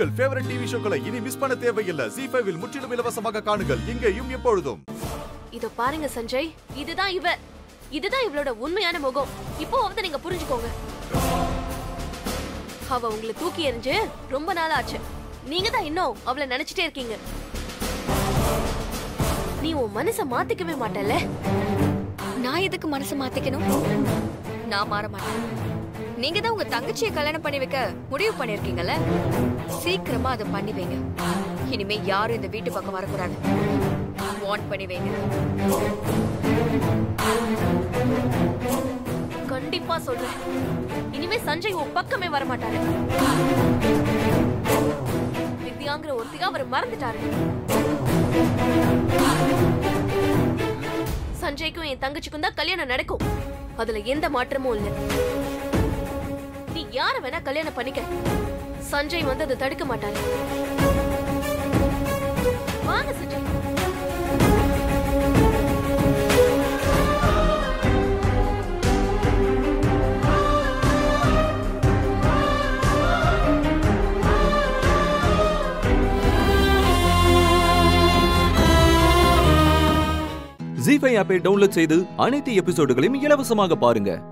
உங்கள் favourite TV ஷோக்களை இனி miss பண்ண தேவையில்லை ஜி ஃபைவில் முற்றிலும் இலவசமாக காணுங்கள் இங்கேயும் எப்பொழுதும் இதோ பாருங்க சஞ்சய் இதுதான் இவ இதுதான் இவளோட உண்மையான முகம் இப்போ வந்து நீங்க புரிஞ்சுக்கோங்க அவ உங்களை தூக்கி எறிஞ்சு ரொம்ப நாள் ஆச்சு நீங்க தான் இன்னும் அவளை நினைச்சிட்டே இருக்கீங்க நீ உன் மனச மாத்திக்கவே மாட்டல நான் எதுக்கு மனசை மாத்திக்கணும் நான் மாற மாட்டேன் நீங்க தான் உங்க தங்கச்சியை கல்யாணம் பண்ணி வைக்க முடிவு பண்ணிருக்கீங்கல்ல சீக்கிரமா அதை பண்ணி வைங்க இனிமே யாரும் இந்த வீட்டு பக்கம் வரக்கூடாது வார்ன் பண்ணி வைங்க கண்டிப்பா சொல்றேன் இனிமே சஞ்சய் உன் பக்கமே வர மாட்டாரு வித்யாங்கிற ஒருத்தியா அவர் மறந்துட்டாரு சஞ்சய்க்கும் என் தங்கச்சிக்கும் தான் கல்யாணம் நடக்கும் அதுல எந்த மாற்றமும் இல்ல நீ யார வேணா கல்யாணம் பண்ணிக்க சஞ்சய் வந்து அதை தடுக்க மாட்டாரு வாங்க சஞ்சய் ஜி ஃபைவ் ஆப்பை டவுன்லோட் செய்து அனைத்து எபிசோடுகளையும் இலவசமாக பாருங்க